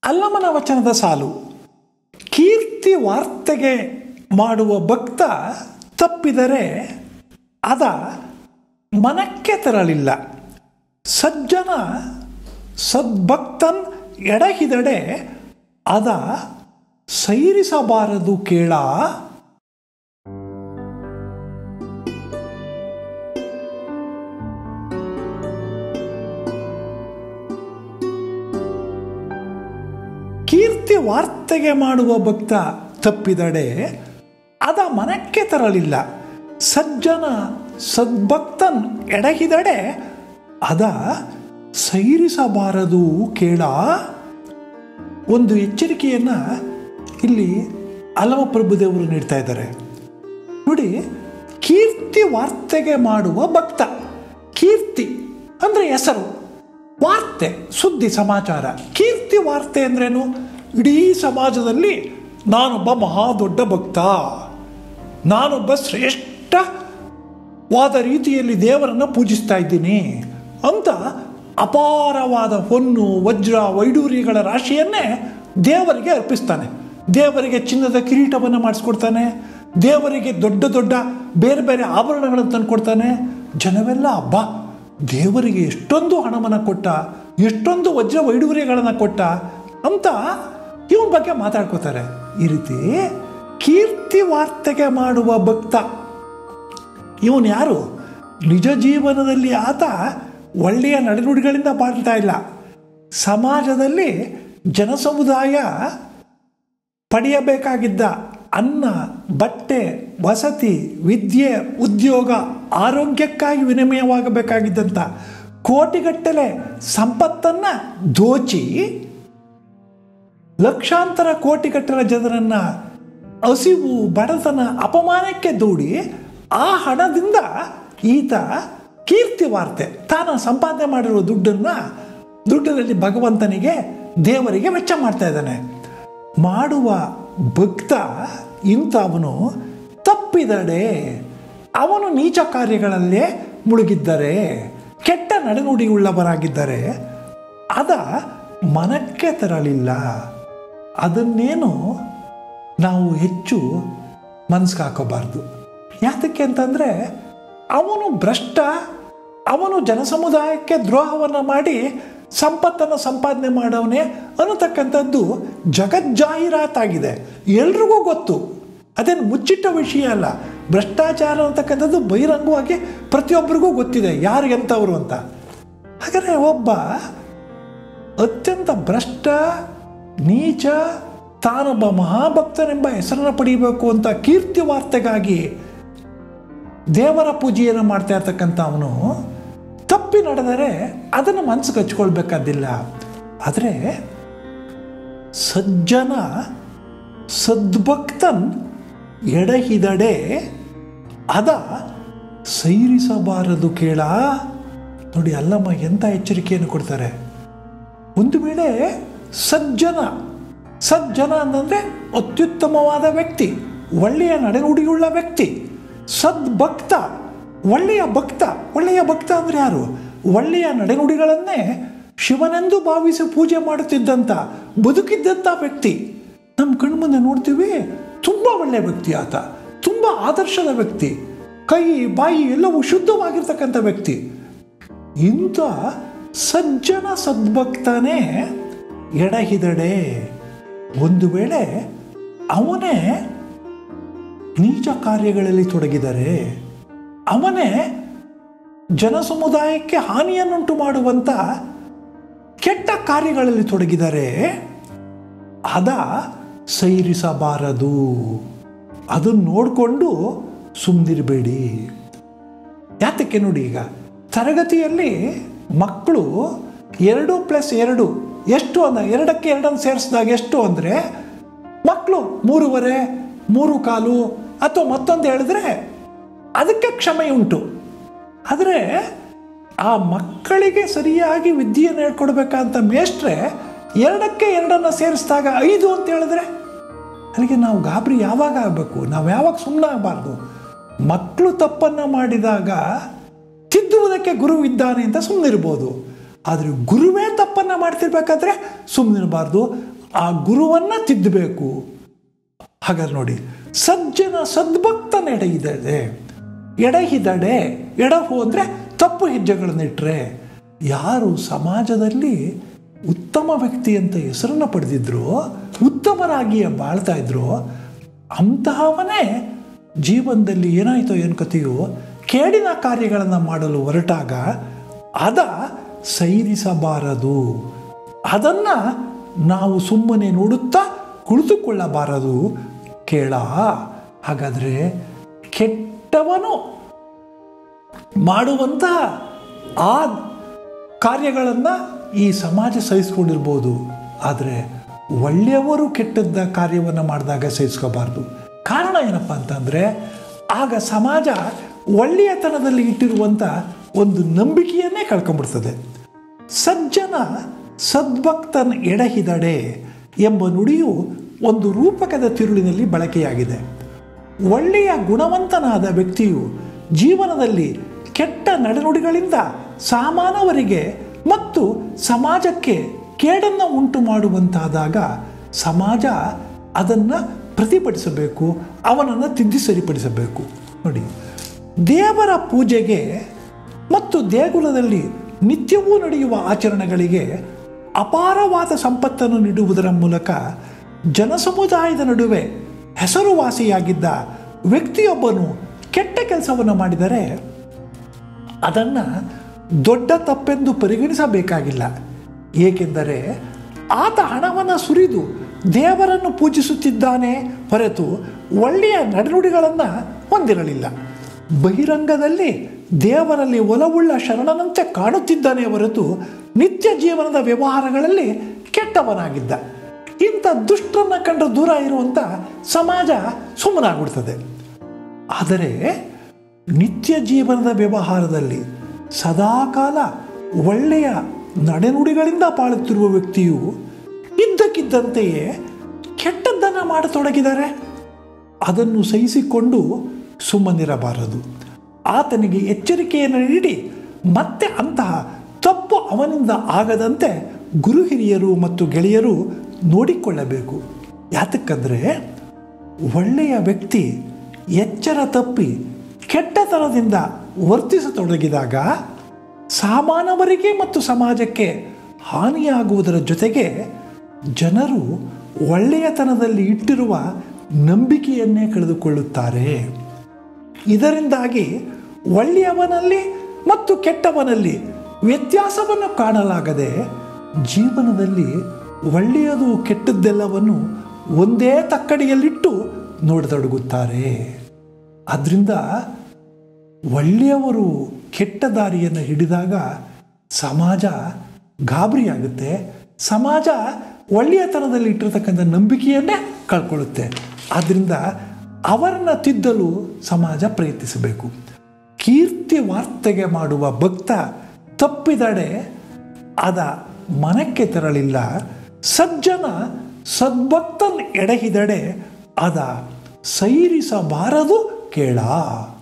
ಅಲ್ಲಮನ ವಚನದ ಸಾಲು ಕೀರ್ತಿ ವಾರ್ತೆಗೆ ಮಾಡುವ ಭಕ್ತ ತಪ್ಪಿದರೆ ಅದ ಮನಕ್ಕೆ ತರಲಿಲ್ಲ ಸಜ್ಜನ ಸದ್ಭಕ್ತನ್ ಎಡಹಿದಡೆ ಅದ ಸೈರಿಸಬಾರದು ಕೇಳ ಕೀರ್ತಿ ವಾರ್ತೆಗೆ ಮಾಡುವ ಭಕ್ತ ತಪ್ಪಿದಡೆ ಅದ ಮನಕ್ಕೆ ತರಲಿಲ್ಲ ಸಜ್ಜನ ಸದ್ಭಕ್ತನ್ ಎಡಹಿದಡೆ ಅದ ಸೈರಿಸಬಾರದು ಕೇಳ ಒಂದು ಎಚ್ಚರಿಕೆಯನ್ನು ಇಲ್ಲಿ ಅಲವಪ್ರಭುದೇವರು ನೀಡ್ತಾ ಇದ್ದಾರೆ ನೋಡಿ ಕೀರ್ತಿ ವಾರ್ತೆಗೆ ಮಾಡುವ ಭಕ್ತ ಕೀರ್ತಿ ಅಂದರೆ ಹೆಸರು ವಾರ್ತೆ ಸುದ್ದಿ ಸಮಾಚಾರ ಕೀರ್ತಿ ವಾರ್ತೆ ಅಂದ್ರೇನು ಇಡೀ ಸಮಾಜದಲ್ಲಿ ನಾನೊಬ್ಬ ಮಹಾ ದೊಡ್ಡ ಭಕ್ತ ನಾನೊಬ್ಬ ಶ್ರೇಷ್ಠವಾದ ರೀತಿಯಲ್ಲಿ ದೇವರನ್ನು ಪೂಜಿಸ್ತಾ ಇದ್ದೀನಿ ಅಂತ ಅಪಾರವಾದ ಹೊನ್ನು ವಜ್ರ ವೈಡೂರ್ಯಗಳ ರಾಶಿಯನ್ನೇ ದೇವರಿಗೆ ಅರ್ಪಿಸ್ತಾನೆ ದೇವರಿಗೆ ಚಿನ್ನದ ಕಿರೀಟವನ್ನು ಮಾಡಿಸ್ಕೊಡ್ತಾನೆ ದೇವರಿಗೆ ದೊಡ್ಡ ದೊಡ್ಡ ಬೇರೆ ಬೇರೆ ಆಭರಣಗಳನ್ನು ತಂದುಕೊಡ್ತಾನೆ ಜನವೆಲ್ಲ ಹಬ್ಬ ದೇವರಿಗೆ ಎಷ್ಟೊಂದು ಹಣವನ್ನು ಕೊಟ್ಟ ಎಷ್ಟೊಂದು ವಜ್ರ ವೈಡೂರ್ಯಗಳನ್ನು ಕೊಟ್ಟ ಅಂತ ಇವನ ಬಗ್ಗೆ ಮಾತಾಡ್ಕೋತಾರೆ ಈ ರೀತಿ ಕೀರ್ತಿ ವಾರ್ತೆಗೆ ಮಾಡುವ ಭಕ್ತ ಇವನು ಯಾರು ನಿಜ ಜೀವನದಲ್ಲಿ ಆತ ಒಳ್ಳೆಯ ನಡೆನುಡಿಗಳಿಂದ ಬಾಳ್ತಾ ಇಲ್ಲ ಸಮಾಜದಲ್ಲಿ ಜನಸಮುದಾಯ ಪಡೆಯಬೇಕಾಗಿದ್ದ ಅನ್ನ ಬಟ್ಟೆ ವಸತಿ ವಿದ್ಯೆ ಉದ್ಯೋಗ ಆರೋಗ್ಯಕ್ಕಾಗಿ ವಿನಿಮಯವಾಗಬೇಕಾಗಿದ್ದಂಥ ಕೋಟಿಗಟ್ಟಲೆ ಸಂಪತ್ತನ್ನು ದೋಚಿ ಲಕ್ಷಾಂತರ ಕೋಟಿಗಟ್ಟಲೆ ಜನರನ್ನು ಹಸಿವು ಬಡತನ ಅಪಮಾನಕ್ಕೆ ದೂಡಿ ಆ ಹಣದಿಂದ ಈತ ಕೀರ್ತಿ ವಾರ್ತೆ ತಾನು ಸಂಪಾದನೆ ಮಾಡಿರುವ ದುಡ್ಡನ್ನು ದುಡ್ಡಿನಲ್ಲಿ ಭಗವಂತನಿಗೆ ದೇವರಿಗೆ ವೆಚ್ಚ ಮಾಡ್ತಾ ಇದ್ದಾನೆ ಮಾಡುವ ಭಕ್ತ ಇಂಥವನು ತಪ್ಪಿದಡೆ ಅವನು ನೀಚ ಕಾರ್ಯಗಳಲ್ಲೇ ಮುಳುಗಿದ್ದರೆ ಕೆಟ್ಟ ನಡೆನುಡಿಯುಳ್ಳವರಾಗಿದ್ದರೆ ಅದ ಮನಕ್ಕೆ ತರಲಿಲ್ಲ ಅದನ್ನೇನು ನಾವು ಹೆಚ್ಚು ಮನಸ್ಸಿಗೆ ಹಾಕೋಬಾರ್ದು ಯಾತಕ್ಕೆ ಅಂತಂದರೆ ಅವನು ಭ್ರಷ್ಟ ಅವನು ಜನಸಮುದಾಯಕ್ಕೆ ದ್ರೋಹವನ್ನು ಮಾಡಿ ಸಂಪತ್ತನ್ನು ಸಂಪಾದನೆ ಮಾಡವನೇ ಅನ್ನತಕ್ಕಂಥದ್ದು ಜಗಜ್ಜಾಹೀರಾತಾಗಿದೆ ಎಲ್ರಿಗೂ ಗೊತ್ತು ಅದೇನು ಮುಚ್ಚಿಟ್ಟ ವಿಷಯ ಅಲ್ಲ ಭ್ರಷ್ಟಾಚಾರ ಅಂತಕ್ಕಂಥದ್ದು ಬಹಿರಂಗವಾಗಿ ಪ್ರತಿಯೊಬ್ಬರಿಗೂ ಗೊತ್ತಿದೆ ಯಾರು ಎಂಥವ್ರು ಅಂತ ಹಾಗಾದರೆ ಒಬ್ಬ ಅತ್ಯಂತ ಭ್ರಷ್ಟ ನೀಚ ತಾನೊಬ್ಬ ಮಹಾಭಕ್ತನೆಂಬ ಹೆಸರನ್ನು ಪಡೀಬೇಕು ಅಂತ ಕೀರ್ತಿ ವಾರ್ತೆಗಾಗಿ ದೇವರ ಪೂಜೆಯನ್ನು ಮಾಡ್ತಾ ಇರ್ತಕ್ಕಂಥ ಅವನು ತಪ್ಪಿ ನಡೆದರೆ ಅದನ್ನು ಮನಸ್ಸಿಗೆ ಹಚ್ಕೊಳ್ಬೇಕಾದಿಲ್ಲ ಆದರೆ ಸಜ್ಜನ ಸದ್ಭಕ್ತನ್ ಎಡಹಿದಡೆ ಅದ ಸೈರಿಸಬಾರದು ಕೇಳ ನೋಡಿ ಅಲ್ಲಮ್ಮ ಎಂಥ ಎಚ್ಚರಿಕೆಯನ್ನು ಕೊಡ್ತಾರೆ ಒಂದು ವೇಳೆ ಸಜ್ಜನ ಸಜ್ಜನ ಅಂತಂದರೆ ಅತ್ಯುತ್ತಮವಾದ ವ್ಯಕ್ತಿ ಒಳ್ಳೆಯ ನಡೆನುಡಿಯುಳ್ಳ ವ್ಯಕ್ತಿ ಸದ್ಭಕ್ತ ಒಳ್ಳೆಯ ಭಕ್ತ ಒಳ್ಳೆಯ ಭಕ್ತ ಅಂದರೆ ಯಾರು ಒಳ್ಳೆಯ ನಡೆನುಡಿಗಳನ್ನೇ ಶಿವನೆಂದು ಭಾವಿಸಿ ಪೂಜೆ ಮಾಡುತ್ತಿದ್ದಂಥ ಬದುಕಿದ್ದಂಥ ವ್ಯಕ್ತಿ ನಮ್ಮ ಕಣ್ಮುಂದೆ ನೋಡ್ತೀವಿ ತುಂಬ ಒಳ್ಳೆಯ ವ್ಯಕ್ತಿ ಆತ ತುಂಬ ಆದರ್ಶದ ವ್ಯಕ್ತಿ ಕೈ ಬಾಯಿ ಎಲ್ಲವೂ ಶುದ್ಧವಾಗಿರ್ತಕ್ಕಂಥ ವ್ಯಕ್ತಿ ಇಂಥ ಸಜ್ಜನ ಸದ್ಭಕ್ತನೇ ಎಡಹಿದಡೆ ಒಂದು ವೇಳೆ ಅವನೇ ನೀಚ ಕಾರ್ಯಗಳಲ್ಲಿ ತೊಡಗಿದರೆ ಅವನೇ ಜನಸಮುದಾಯಕ್ಕೆ ಹಾನಿಯನ್ನುಂಟು ಮಾಡುವಂಥ ಕೆಟ್ಟ ಕಾರ್ಯಗಳಲ್ಲಿ ತೊಡಗಿದರೆ ಅದ ಸೈರಿಸಬಾರದು ಅದನ್ನು ನೋಡಿಕೊಂಡು ಸುಮ್ಮನಿರಬೇಡಿ ಯಾತಕ್ಕೆ ನೋಡಿ ಈಗ ತರಗತಿಯಲ್ಲಿ ಮಕ್ಕಳು ಎರಡು ಪ್ಲಸ್ ಎರಡು ಎಷ್ಟು ಅಂದ ಎರಡಕ್ಕೆ ಎರಡನ್ನು ಸೇರಿಸಿದಾಗ ಎಷ್ಟು ಅಂದರೆ ಮಕ್ಕಳು ಮೂರುವರೆ ಮೂರು ಕಾಲು ಅಥವಾ ಮತ್ತೊಂದು ಹೇಳಿದ್ರೆ ಅದಕ್ಕೆ ಕ್ಷಮೆ ಉಂಟು ಆದರೆ ಆ ಮಕ್ಕಳಿಗೆ ಸರಿಯಾಗಿ ವಿದ್ಯೆಯನ್ನು ಹೇಳ್ಕೊಡ್ಬೇಕಂತ ಮೇಷ್ಟ್ರೆ ಎರಡಕ್ಕೆ ಎರಡನ್ನು ಸೇರಿಸಿದಾಗ ಐದು ಅಂತ ಹೇಳಿದ್ರೆ ಅಲ್ಲಿಗೆ ನಾವು ಗಾಬರಿ ಯಾವಾಗ ಆಗಬೇಕು ನಾವು ಯಾವಾಗ ಸುಮ್ಮನೆ ಆಗಬಾರ್ದು ಮಕ್ಕಳು ತಪ್ಪನ್ನು ಮಾಡಿದಾಗ ತಿದ್ದುವುದಕ್ಕೆ ಗುರು ಇದ್ದಾನೆ ಅಂತ ಸುಮ್ಮನಿರ್ಬೋದು ಆದರೆ ಗುರುವೇ ತಪ್ಪನ್ನು ಮಾಡ್ತಿರ್ಬೇಕಾದ್ರೆ ಸುಮ್ಮನಿರಬಾರ್ದು ಆ ಗುರುವನ್ನು ತಿದ್ದಬೇಕು ಹಾಗಾದ್ರೆ ನೋಡಿ ಸಜ್ಜನ ಸದ್ಭಕ್ತನ ಎಡೆಯಿದೆ ಎಡೆಹಿದಡೆ ಎಡಹು ಅಂದರೆ ತಪ್ಪು ಹೆಜ್ಜೆಗಳನ್ನಿಟ್ರೆ ಯಾರು ಸಮಾಜದಲ್ಲಿ ಉತ್ತಮ ವ್ಯಕ್ತಿ ಅಂತ ಹೆಸರನ್ನು ಪಡೆದಿದ್ರು ಉತ್ತಮರಾಗಿಯೇ ಬಾಳ್ತಾ ಇದ್ರು ಅಂತಹವನೇ ಜೀವನದಲ್ಲಿ ಏನಾಯಿತೋ ಏನು ಕಥೆಯೋ ಕೇಡಿನ ಕಾರ್ಯಗಳನ್ನು ಮಾಡಲು ಹೊರಟಾಗ ಅದ ಸೈರಿಸಬಾರದು ಅದನ್ನು ನಾವು ಸುಮ್ಮನೆ ನೋಡುತ್ತಾ ಕುಳಿತುಕೊಳ್ಳಬಾರದು ಕೇಳ ಹಾಗಾದರೆ ಕೆಟ್ಟವನು ಮಾಡುವಂತಹ ಆ ಕಾರ್ಯಗಳನ್ನು ಈ ಸಮಾಜ ಸಹಿಸ್ಕೊಂಡಿರ್ಬೋದು ಆದರೆ ಒಳ್ಳೆಯವರು ಕೆಟ್ಟದ್ದ ಕಾರ್ಯವನ್ನು ಮಾಡಿದಾಗ ಸಹಿಸ್ಕೋಬಾರ್ದು ಕಾರಣ ಏನಪ್ಪ ಅಂತಂದರೆ ಆಗ ಸಮಾಜ ಒಳ್ಳೆಯತನದಲ್ಲಿ ಇಟ್ಟಿರುವಂಥ ಒಂದು ನಂಬಿಕೆಯನ್ನೇ ಕಳ್ಕೊಂಡ್ಬಿಡ್ತದೆ ಸಜ್ಜನ ಸದ್ಭಕ್ತನ ಎಡಹಿದಡೆ ಎಂಬ ನುಡಿಯು ಒಂದು ರೂಪಕದ ತಿರುಳಿನಲ್ಲಿ ಬಳಕೆಯಾಗಿದೆ ಒಳ್ಳೆಯ ಗುಣವಂತನಾದ ವ್ಯಕ್ತಿಯು ಜೀವನದಲ್ಲಿ ಕೆಟ್ಟ ನಡೆನುಡಿಗಳಿಂದ ಸಾಮಾನವರಿಗೆ ಮತ್ತು ಸಮಾಜಕ್ಕೆ ಕೇಡನ್ನು ಉಂಟು ಮಾಡುವಂತಾದಾಗ ಸಮಾಜ ಅದನ್ನು ಪ್ರತಿಭಟಿಸಬೇಕು ಅವನನ್ನು ತಿದ್ದಿ ಸರಿಪಡಿಸಬೇಕು ನೋಡಿ ದೇವರ ಪೂಜೆಗೆ ಮತ್ತು ದೇಗುಲದಲ್ಲಿ ನಿತ್ಯವೂ ನಡೆಯುವ ಆಚರಣೆಗಳಿಗೆ ಅಪಾರವಾದ ಸಂಪತ್ತನ್ನು ನೀಡುವುದರ ಮೂಲಕ ಜನಸಮುದಾಯದ ನಡುವೆ ಹೆಸರುವಾಸಿಯಾಗಿದ್ದ ವ್ಯಕ್ತಿಯೊಬ್ಬನು ಕೆಟ್ಟ ಕೆಲಸವನ್ನು ಮಾಡಿದರೆ ಅದನ್ನು ದೊಡ್ಡ ತಪ್ಪೆಂದು ಪರಿಗಣಿಸಬೇಕಾಗಿಲ್ಲ ಏಕೆಂದರೆ ಆತ ಹಣವನ್ನು ಸುರಿದು ದೇವರನ್ನು ಪೂಜಿಸುತ್ತಿದ್ದಾನೆ ಹೊರತು ಒಳ್ಳೆಯ ನಡೆನುಡಿಗಳನ್ನು ಹೊಂದಿರಲಿಲ್ಲ ಬಹಿರಂಗದಲ್ಲಿ ದೇವರಲ್ಲಿ ಒಲವುಳ್ಳ ಶರಣನಂತೆ ಕಾಣುತ್ತಿದ್ದಾನೆ ಹೊರತು ನಿತ್ಯ ಜೀವನದ ವ್ಯವಹಾರಗಳಲ್ಲಿ ಕೆಟ್ಟವನಾಗಿದ್ದ ಇಂಥ ದುಷ್ಟರನ್ನ ಕಂಡು ದೂರ ಇರುವಂಥ ಸಮಾಜ ಸುಮ್ಮನಾಗ್ಬಿಡ್ತದೆ ಆದರೆ ನಿತ್ಯ ಜೀವನದ ವ್ಯವಹಾರದಲ್ಲಿ ಸದಾಕಾಲ ಒಳ್ಳೆಯ ನಡೆನುಡಿಗಳಿಂದ ಬಾಳುತ್ತಿರುವ ವ್ಯಕ್ತಿಯು ಇದ್ದಕ್ಕಿದ್ದಂತೆಯೇ ಕೆಟ್ಟದ್ದನ್ನು ಮಾಡತೊಡಗಿದರೆ ಅದನ್ನು ಸಹಿಸಿಕೊಂಡು ಸುಮ್ಮನಿರಬಾರದು ಆತನಿಗೆ ಎಚ್ಚರಿಕೆಯನ್ನು ನೀಡಿ ಮತ್ತೆ ಅಂತಹ ತಪ್ಪು ಅವನಿಂದ ಆಗದಂತೆ ಗುರು ಹಿರಿಯರು ಮತ್ತು ಗೆಳೆಯರು ನೋಡಿಕೊಳ್ಳಬೇಕು ಯಾತಕ್ಕಂದರೆ ಒಳ್ಳೆಯ ವ್ಯಕ್ತಿ ಎಚ್ಚರ ತಪ್ಪಿ ಕೆಟ್ಟತನದಿಂದ ವರ್ತಿಸತೊಡಗಿದಾಗ ಸಾಮಾನವರಿಗೆ ಮತ್ತು ಸಮಾಜಕ್ಕೆ ಹಾನಿಯಾಗುವುದರ ಜೊತೆಗೆ ಜನರು ಒಳ್ಳೆಯತನದಲ್ಲಿ ಇಟ್ಟಿರುವ ನಂಬಿಕೆಯನ್ನೇ ಕಳೆದುಕೊಳ್ಳುತ್ತಾರೆ ಇದರಿಂದಾಗಿ ಒಳ್ಳೆಯವನಲ್ಲಿ ಮತ್ತು ಕೆಟ್ಟವನಲ್ಲಿ ವ್ಯತ್ಯಾಸವನ್ನು ಕಾಣಲಾಗದೆ ಜೀವನದಲ್ಲಿ ಒಳ್ಳೆಯದು ಕೆಟ್ಟದ್ದೆಲ್ಲವನ್ನು ಒಂದೇ ತಕ್ಕಡಿಯಲ್ಲಿಟ್ಟು ನೋಡತೊಡಗುತ್ತಾರೆ ಅದರಿಂದ ಒಳ್ಳೆಯವರು ಕೆಟ್ಟ ದಾರಿಯನ್ನು ಹಿಡಿದಾಗ ಸಮಾಜ ಗಾಬರಿಯಾಗುತ್ತೆ ಸಮಾಜ ಒಳ್ಳೆಯತನದಲ್ಲಿ ಇಟ್ಟಿರ್ತಕ್ಕಂಥ ನಂಬಿಕೆಯನ್ನೇ ಕಳ್ಕೊಳ್ಳುತ್ತೆ ಆದ್ದರಿಂದ ಅವರನ್ನು ತಿದ್ದಲು ಸಮಾಜ ಪ್ರಯತ್ನಿಸಬೇಕು ಕೀರ್ತಿ ವಾರ್ತೆಗೆ ಮಾಡುವ ಭಕ್ತ ತಪ್ಪಿದಡೆ ಅದ ಮನಕ್ಕೆ ತೆರಳಿಲ್ಲ ಸಜ್ಜನ ಸದ್ಭಕ್ತನ್ ಎಡೆಹಿದಡೆ ಅದ ಸೈರಿಸಬಾರದು ಕೇಳ